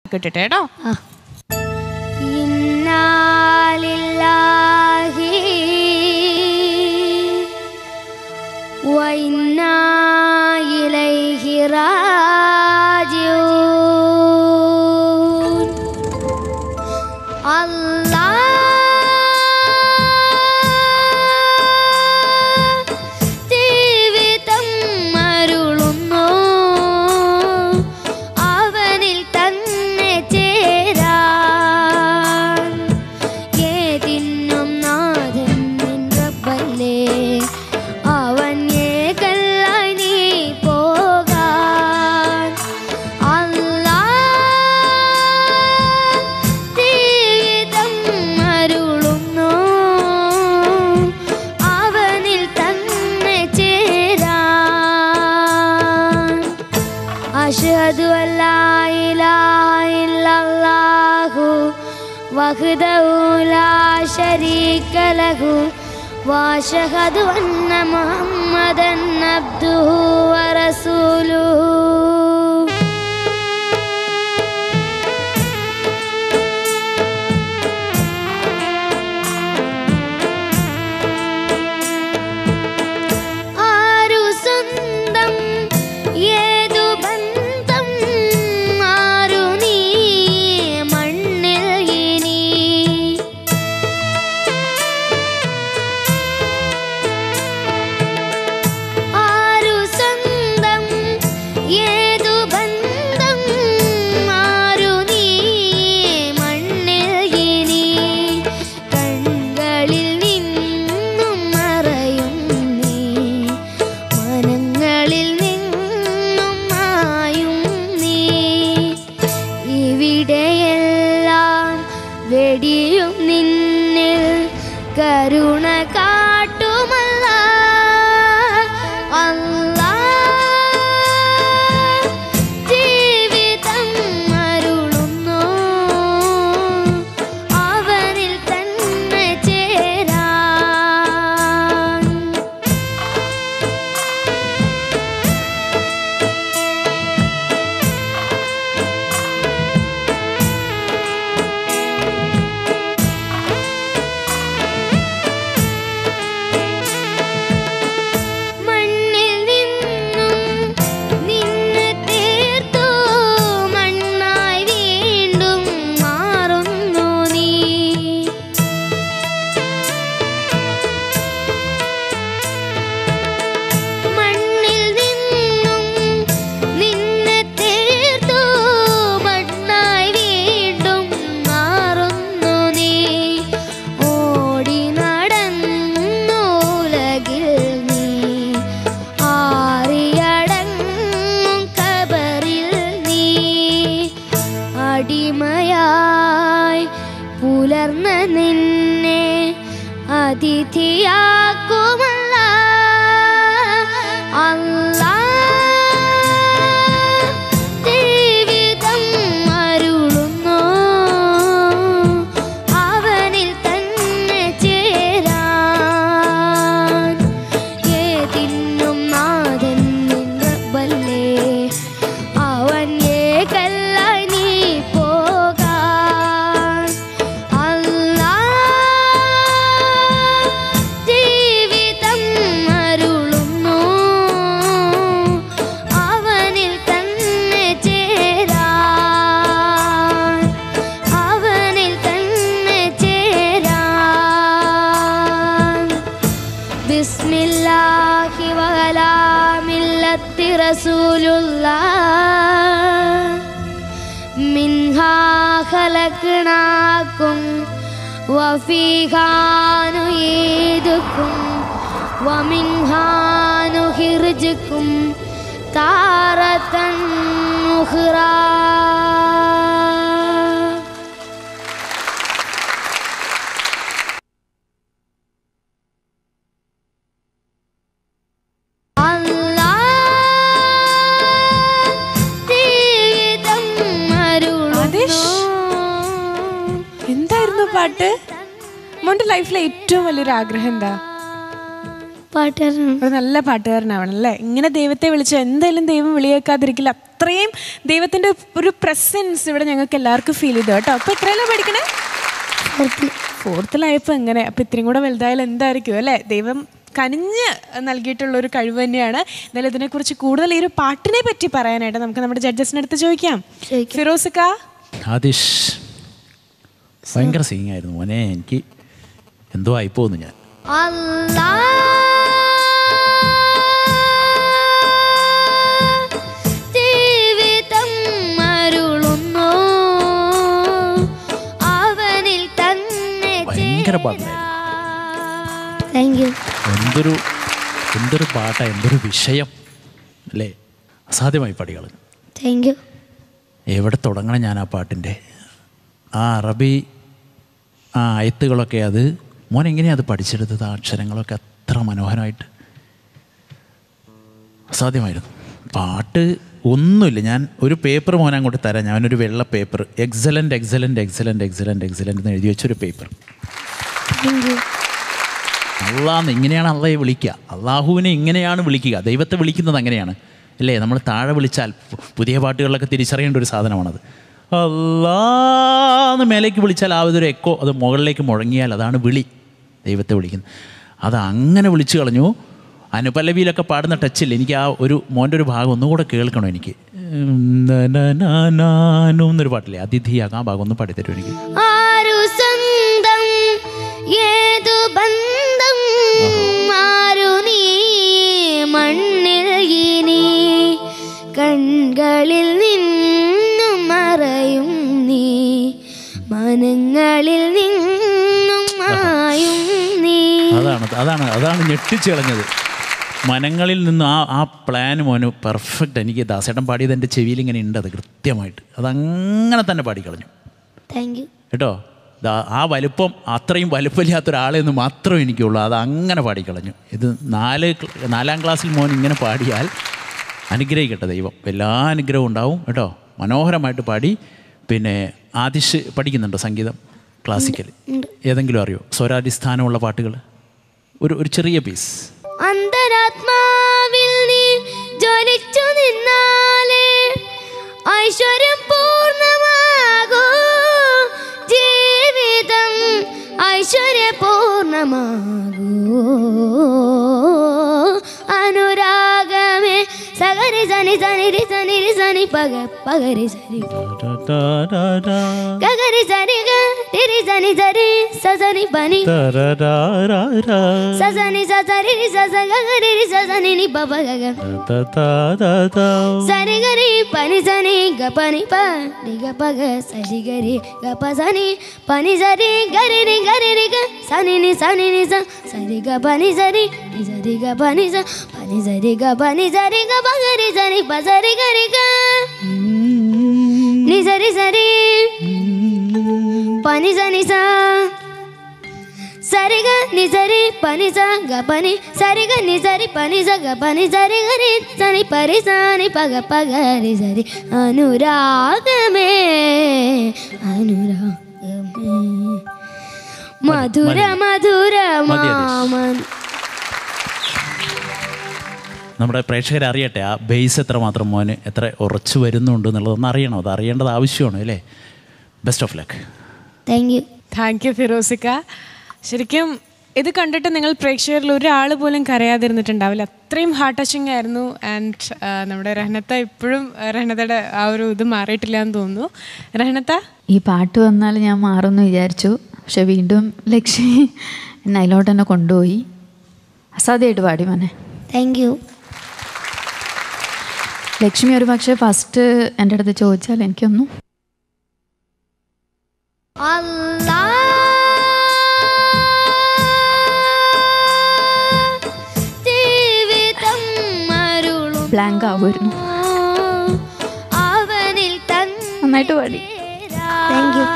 കിട്ടട്ടെ കേട്ടോ إنا لله وإنا إليه راجعون الله ജീവിതം അരുളുന്നു അവനിൽ തന്നെ ചേരാൻ ഏതിനും നാഥൻ നിൻ റബ്ബല്ലേ അവൻ ഏകല്ലായി നീ പോകാൻ അല്ലാ ജീവിതം അരുളുന്നു അവനിൽ തന്നെ ചേരാൻ അഷ്ഹദു അല്ലാ ഇലാഹ ഇല്ലല്ലാഹു വഹ്ദഹു ലാ ശരീക ലഹു വഅഷ്ഹദു അന്ന മുഹമ്മദൻ അബ്ദുഹു വറസൂലുഹു ആരു സ്വന്തം ഏതു ബന്ധം ആരു നീ മണ്ണിൽ ഇനി ആരു സ്വന്തം ഏതു ബന്ധം ആരു നീ മണ്ണിൽ ഇനി കൺകളിൽ നിന്നും മറയും നീ മനങ്ങളിൽ നിന്നും മായും നീ ഇവിടെയെല്ലാം വെടിയും നിന്നിൽ കരുണ കാട്ടുമല്ല അല്ലാ ജീവിതം അരുളുന്നു അവനിൽ തന്നെ ചേരാൻ മണ്ണിൽ നിന്നും നിന്നെ തീർത്തു മണ്ണായി വീണ്ടും മാറുന്നു നീ മണ്ണിൽ നിന്നും നിന്നെ തീർത്തു മണ്ണായി വീണ്ടും മാറുന്നു നീ ഓടി നടന്നു ഉലകിൽ നീ ആറിയടങ്ങും കബറിൽ നീ അടിമയായി പുലർന്ന നിന്നെ അതിഥിയാക്കുമല്ല അല്ലാ ജീവിതം അരുളുന്നു അവനിൽ തന്നെ ചേരാൻ ഏതിന്നും നാഥൻ നിൻ റബ്ബല്ലേ അവൻ ഏകല്ലായി നീ പോകാൻ അല്ലാ ജീവിതം അരുളുന്നു അവനിൽ തന്നെ ചേരാൻ അവനിൽ തന്നെ ചേരാൻ ബിസ്മില്ലാഹി വഅലാ മില്ലത്തി റസൂലുള്ളാഹ് മിൻഹാ ഖലഖ്നാകും വഫീഹാ നുഈദുകും വമിൻഹാ നുഖിർജുകും താറതൻ ഉഖ്റാ അല്ലാ ജീവിതം ആദിഷ്, എന്തായിരുന്നു പാട്ട് മോന്റെ ലൈഫിലെ ഏറ്റവും വലിയൊരു ആഗ്രഹം എന്താ പാട്ടുകാരനാണ് ഒരു നല്ല പാട്ടുകാരനാവണം അല്ലേ ഇങ്ങനെ ദൈവത്തെ വിളിച്ച് എന്തായാലും ദൈവം വിളിയേക്കാതിരിക്കില്ല അത്രയും ദൈവത്തിന്റെ ഒരു പ്രസൻസ് ഇവിടെ ഞങ്ങൾക്ക് എല്ലാവർക്കും ഫീൽ ചെയ്തു കേട്ടോ അപ്പൊ എത്രയല്ലോ പഠിക്കണേ ഫോർത്തിലായപ്പോൾ എങ്ങനെ അപ്പൊ ഇത്രയും കൂടെ വലുതായാലും എന്തായിരിക്കും അല്ലേ ദൈവം കനിഞ്ഞ് നൽകിയിട്ടുള്ള ഒരു കഴിവ് തന്നെയാണ് എന്തായാലും ഇതിനെക്കുറിച്ച് കൂടുതൽ ഈ ഒരു പാട്ടിനെ പറ്റി പറയാനായിട്ട് നമുക്ക് നമ്മുടെ ജഡ്ജസിന്റെ അടുത്ത് ചോദിക്കാം ഫിറോസിക്ക ആദിഷ് ഭയങ്കര സിംഗ് ആയിരുന്നു മോനെ എനിക്ക് എന്തോ ആയിപ്പോന്നു ഞാൻ അല്ലാ ജീവിതം അരുളുന്നു അവനിൽ തന്നെ ഭയങ്കര പാട്ടായിരുന്നു താങ്ക് യു എന്തൊരു എന്തൊരു പാട്ടാ എന്തൊരു വിഷയം അല്ലേ അസാധ്യമായി പാടികൾ താങ്ക് യു എവിടെ തുടങ്ങണം ഞാൻ ആ പാട്ടിൻ്റെ ആ അറബി ആ അയത്തുകളൊക്കെ അത് മോൻ എങ്ങനെയാണ് അത് പഠിച്ചെടുത്തത് ആ അക്ഷരങ്ങളൊക്കെ അത്ര മനോഹരമായിട്ട് അസാധ്യമായിരുന്നു പാട്ട് ഒന്നുമില്ല ഞാൻ ഒരു പേപ്പർ മോൻ അങ്ങോട്ട് തരാം ഞാനൊരു വെള്ള paper excellent excellent excellent excellent excellent എന്ന് എഴുതി വെച്ചൊരു പേപ്പർ താങ്ക് യു അള്ളാന്ന് ഇങ്ങനെയാണ് അള്ളയെ വിളിക്കുക അള്ളാഹുവിനെ ഇങ്ങനെയാണ് വിളിക്കുക ദൈവത്തെ വിളിക്കുന്നത് അങ്ങനെയാണ് അല്ലേ നമ്മൾ താഴെ വിളിച്ചാൽ പു- പുതിയ പാട്ടുകളിലൊക്കെ തിരിച്ചറിയേണ്ട ഒരു സാധനമാണത് അള്ളാന്ന് മേലേക്ക് വിളിച്ചാൽ ആ ഒരു എക്കോ അത് മുകളിലേക്ക് മുഴങ്ങിയാൽ അതാണ് വിളി ദൈവത്തെ വിളിക്കുന്നത് അത് അങ്ങനെ വിളിച്ചു കളഞ്ഞു അനുപല്ലവിയിലൊക്കെ പാടുന്ന ടച്ചില്ല എനിക്ക് ആ ഒരു മോൻ്റെ ഒരു ഭാഗം ഒന്നുകൂടെ കേൾക്കണം എനിക്ക് നാനു എന്നൊരു പാട്ടില്ലേ അതിഥിയാകാം ആ ഭാഗം ഒന്ന് പാടിത്തരും എനിക്ക് ആരു സ്വന്തം ഏതു ബന്ധം ആരു നീ മണ്ണിൽ ഇനി കൺകളിൽ നിന്നും മറയും നീ മനങ്ങളിൽ നിന്നും മായും നീ അതാണ് അതാണ് അതാണ് ഞെട്ടിച്ച് കളഞ്ഞത് മനങ്ങളിൽ നിന്ന് ആ ആ പ്ലാൻ മോന് പെർഫെക്റ്റ് എനിക്ക് ദാസേട്ടൻ പാടിയത് എൻ്റെ ചെവിയിൽ ഇങ്ങനെ ഉണ്ട് അത് കൃത്യമായിട്ട് അതങ്ങനെ തന്നെ പാടിക്കളഞ്ഞു താങ്ക് യു കേട്ടോ ദാ ആ വലുപ്പം അത്രയും വലുപ്പമില്ലാത്ത ഒരാളെ എന്ന് മാത്രമേ എനിക്കുള്ളൂ അത് അങ്ങനെ പാടിക്കളഞ്ഞു ഇത് നാല് ക്ല- നാലാം ക്ലാസ്സിൽ മോൻ ഇങ്ങനെ പാടിയാൽ അനുഗ്രഹിക്കട്ടെ ദൈവം എല്ലാ അനുഗ്രഹവും ഉണ്ടാവും കേട്ടോ മനോഹരമായിട്ട് പാടി പിന്നെ ആദിഷ് പഠിക്കുന്നുണ്ടോ സംഗീതം ക്ലാസിക്കൽ ഏതെങ്കിലും അറിയോ സ്വരാടിസ്ഥാനമുള്ള പാട്ടുകൾ ഒരു ഒരു ചെറിയ പീസ് അന്തരാത്മാവിൽ നീ ജ്വലിച്ചു നിന്നാലേ ഐശ്വര്യം പൂർണ്ണമാകൂ ജീവിതം ഐശ്വര്യപൂർണമാകൂ അനുരാഗമേ സഗരി സനി സനി രി സനി രി സനി പഗ പഗരി സരി ഗഗരി സരി ഗ തിരി സനി സരി സസനി പനി సజని సజరి రి సజ గగరి రి సజని ని బబ గగ సరి గరి పని సని గ పని ప రి గ ప గ సరి గరి గ ప సని పని సరి గరి రి గరి రి గ సని ని సని ని స సరి గ పని సరి ని సరి గ పని స పని సరి గ పని సరి గ ప గరి సరి ప సరి గరి గ ని సరి సరి పని సని స సరిగా నిజరి పని స గ పని సరిగా నిజరి పని స గ పని సరి గరి సని పరి సని పగ పగరి సరి అనురాగమే అనురాగమే മധുര മധുര മതി, മതി. മാമൻ നമ്മുടെ പ്രേക്ഷകരെ അറിയട്ടെ ആ ബേസ് എത്രമാത്രം മോന് എത്ര ഉറച്ചു വരുന്നുണ്ട് എന്നുള്ളതൊന്ന് അറിയണം അത് അറിയേണ്ടത് ആവശ്യമാണ് അല്ലേ best of luck thank you thank you ഫിറോസിക്ക ശരിക്കും ഇത് കണ്ടിട്ട് നിങ്ങൾ പ്രേക്ഷകരിൽ ഒരാൾ പോലും കരയാതിരുന്നിട്ടുണ്ടാവില്ല അത്രയും ഹാർട്ട് ടച്ചിങ് ആയിരുന്നു ആൻഡ് നമ്മുടെ റഹനത്ത ഇപ്പോഴും റഹനത്തയുടെ ആ ഒരു ഇത് മാറിയിട്ടില്ല എന്ന് തോന്നുന്നു റഹനത്ത ഈ പാട്ട് വന്നാൽ ഞാൻ മാറുമെന്ന് വിചാരിച്ചു പക്ഷെ വീണ്ടും ലക്ഷ്മി എന്നെ അതിലോട്ട് തന്നെ കൊണ്ടുപോയി അസാധ്യമായിട്ട് പാടി മോനെ താങ്ക് യു ലക്ഷ്മി ഒരു പക്ഷേ ഫസ്റ്റ് എൻ്റെ അടുത്ത് ചോദിച്ചാൽ എനിക്കൊന്നും അല്ലാ ജീവിതം അരുളും ബ്ലാങ്ക് ആവുമായിരുന്നു അവനിൽ തന്നെ നന്നായിട്ട് പാടി താങ്ക് യു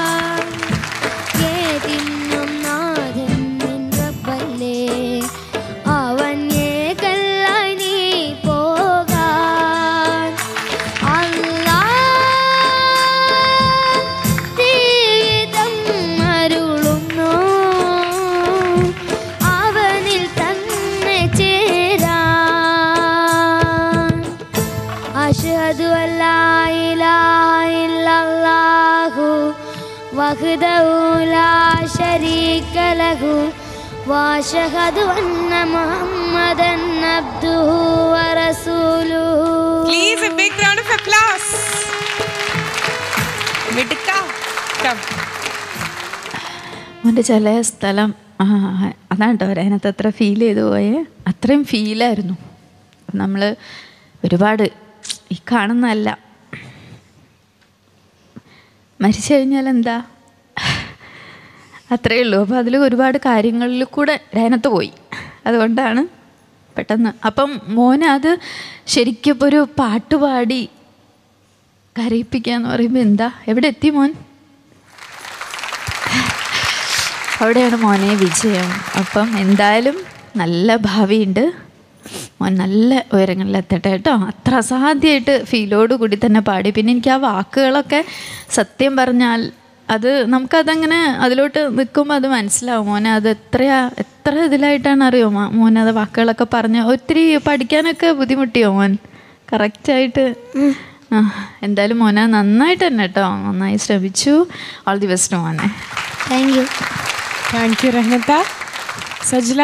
ഏതിന്നും നാഥൻ നിൻ റബ്ബല്ലേ അവൻ ഏകല്ലായി നീ പോകാൻ അല്ലാ ജീവിതം അരുളുന്നു അവനിൽ തന്നെ وحده لا شريك له وأشهد أن محمدا عبده ورسوله Please, a big round of applause. മിടുക്ക. Come. മോൻ്റെ ചില സ്ഥലം ആ അതാണ് കേട്ടോ അതിനകത്ത് അത്ര ഫീൽ ചെയ്തു പോയേ അത്രയും ഫീലായിരുന്നു നമ്മൾ ഒരുപാട് ഈ കാണുന്നതല്ല മരിച്ചു കഴിഞ്ഞാൽ എന്താ അത്രയേ ഉള്ളൂ അപ്പോൾ അതിൽ ഒരുപാട് കാര്യങ്ങളിൽ കൂടെ അതിനകത്ത് പോയി അതുകൊണ്ടാണ് പെട്ടെന്ന് അപ്പം മോനെ അത് ശരിക്കും ഇപ്പോൾ ഒരു പാട്ട് പാടി കരയിപ്പിക്കുക എന്ന് പറയുമ്പോൾ എന്താ എവിടെ എത്തി മോൻ അവിടെയാണ് മോനെ വിജയം അപ്പം എന്തായാലും നല്ല ഭാവിയുണ്ട് മോൻ നല്ല ഉയരങ്ങളിലെത്തട്ടെ കേട്ടോ അത്ര അസാധ്യമായിട്ട് ഫീലോട് കൂടി തന്നെ പാടി പിന്നെ എനിക്ക് ആ വാക്കുകളൊക്കെ സത്യം പറഞ്ഞാൽ അത് നമുക്കതങ്ങനെ അതിലോട്ട് നിൽക്കുമ്പോൾ അത് മനസ്സിലാവും മോനെ അത് എത്രയാ എത്ര ഇതിലായിട്ടാണ് അറിയോ മോ- മോനെ അത് വാക്കുകളൊക്കെ പറഞ്ഞ് ഒത്തിരി പഠിക്കാനൊക്കെ ബുദ്ധിമുട്ടിയോ മോൻ കറക്റ്റായിട്ട് ആ എന്തായാലും മോനെ നന്നായിട്ട് തന്നെ കേട്ടോ നന്നായി ശ്രമിച്ചു ഓൾ ദി ബെസ്റ്റ് മോനെ താങ്ക് യു Thank you, റഹ്നത്ത. സജ്ല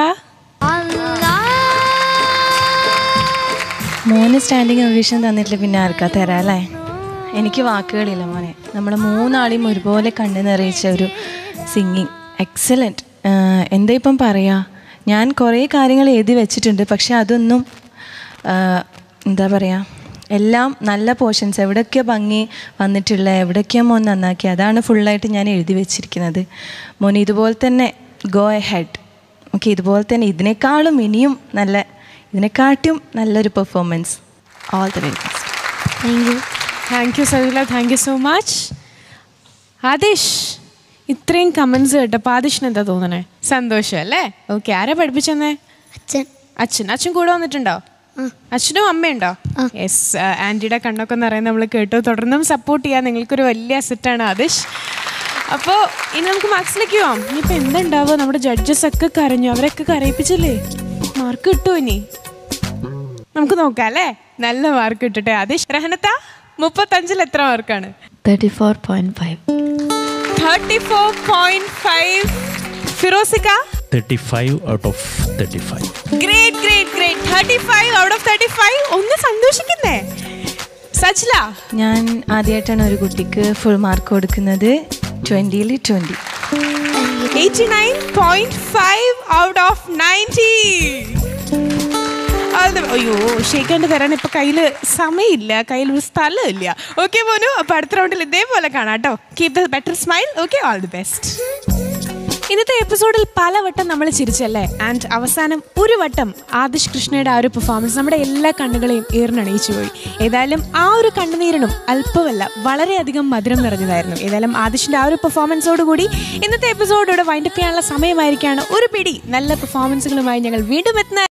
മോന് സ്റ്റാൻഡിങ് ഒവിഷൻ തന്നിട്ടില്ല പിന്നെ ആർക്കാ തരാം അല്ലേ എനിക്ക് വാക്കുകളില്ല മോനെ നമ്മൾ മൂന്നാളെയും ഒരുപോലെ കണ്ണു നിറയിച്ച ഒരു സിംഗിങ് എക്സലൻറ്റ് എന്താ ഇപ്പം പറയാ ഞാൻ കുറേ കാര്യങ്ങൾ എഴുതി വെച്ചിട്ടുണ്ട് പക്ഷെ അതൊന്നും ആ, എന്താ പറയുക എല്ലാം നല്ല പോർഷൻസ് എവിടെയൊക്കെയോ ഭംഗി വന്നിട്ടുള്ള എവിടെയൊക്കെയോ മോൻ നന്നാക്കി അതാണ് ഫുള്ളായിട്ട് ഞാൻ എഴുതി വെച്ചിരിക്കുന്നത് മോൻ ഇതുപോലെ തന്നെ ഗോ എ ഹെഡ് ഓക്കെ ഇതുപോലെ തന്നെ ഇതിനേക്കാളും ഇനിയും നല്ല ഇതിനെക്കാട്ടും നല്ലൊരു performance all the very best thank you thank you Sajila thank you so much Adish ഇത്രയും കമൻസ് കേട്ടപ്പോൾ ആദിഷിന് എന്താ തോന്നണേ സന്തോഷം അല്ലേ ഓക്കെ ആരാ പഠിപ്പിച്ചെന്നേ അച്ഛൻ അച്ഛൻ അച്ഛൻ കൂടെ വന്നിട്ടുണ്ടോ അച്ഛനും അമ്മയുണ്ടോ യെസ് ആൻറ്റിയുടെ കണ്ണൊക്കെ നിറയെ നമ്മൾ കേട്ടു തുടർന്നും സപ്പോർട്ട് ചെയ്യാൻ നിങ്ങൾക്കൊരു വലിയ അസറ്റാണ് ആദിഷ് അപ്പോൾ ഇനി നമുക്ക് മാർക്സിലേക്ക് പോവാം ഇനിയിപ്പോൾ എന്തുണ്ടാവുക നമ്മുടെ ജഡ്ജസ് ഒക്കെ കരഞ്ഞു അവരൊക്കെ കരയിപ്പിച്ചില്ലേ മാർക്ക് കിട്ടുമോ ഇനി നമുക്ക് നോക്കാം അല്ലേ നല്ല മാർക്ക് കിട്ടട്ടെ ആദിഷ് റഹനത്ത മുപ്പത്തഞ്ചിൽ എത്ര മാർക്കാണ് thirty four point five thirty four point five ഫിറോസിക്ക thirty five out of thirty five great great great thirty five out of thirty five ഒന്ന് സന്തോഷിക്കുന്നേ സജ്ല ഞാൻ ആദ്യമായിട്ടാണ് ഒരു കുട്ടിക്ക് ഫുൾ മാർക്ക് കൊടുക്കുന്നത് ട്വൻറ്റിയിൽ twenty eighty nine point five out of ninety അയ്യോ ഷെയ്ക്കാണ്ട് തരാൻ ഇപ്പൊ കയ്യില് സമയമില്ല കയ്യിൽ ഒരു സ്ഥലമില്ല ഓക്കെ മോനു അപ്പൊ അടുത്ത റൗണ്ടിൽ ഇതേപോലെ കാണാം കേട്ടോ keep the better smile okay all the best ഇന്നത്തെ എപ്പിസോഡിൽ പലവട്ടം നമ്മൾ ചിരിച്ചല്ലേ ആൻഡ് അവസാനം ഒരു വട്ടം ആദിഷ് കൃഷ്ണയുടെ ആ ഒരു പെർഫോമൻസ് നമ്മുടെ എല്ലാ കണ്ണുകളെയും ഈർന്നണിയിച്ചു പോയി ഏതായാലും ആ ഒരു കണ്ണുനീരിനും അല്പമല്ല വളരെയധികം മധുരം നിറഞ്ഞതായിരുന്നു ഏതായാലും ആദിഷിന്റെ ആ ഒരു പെർഫോമൻസോട് കൂടി ഇന്നത്തെ എപ്പിസോഡ് ഇവിടെ വൈൻഡപ്പ് ചെയ്യാനുള്ള സമയമായിരിക്കാണ് ഒരു പിടി നല്ല പെർഫോമൻസുകളുമായി ഞങ്ങൾ വീണ്ടും എത്തുന്ന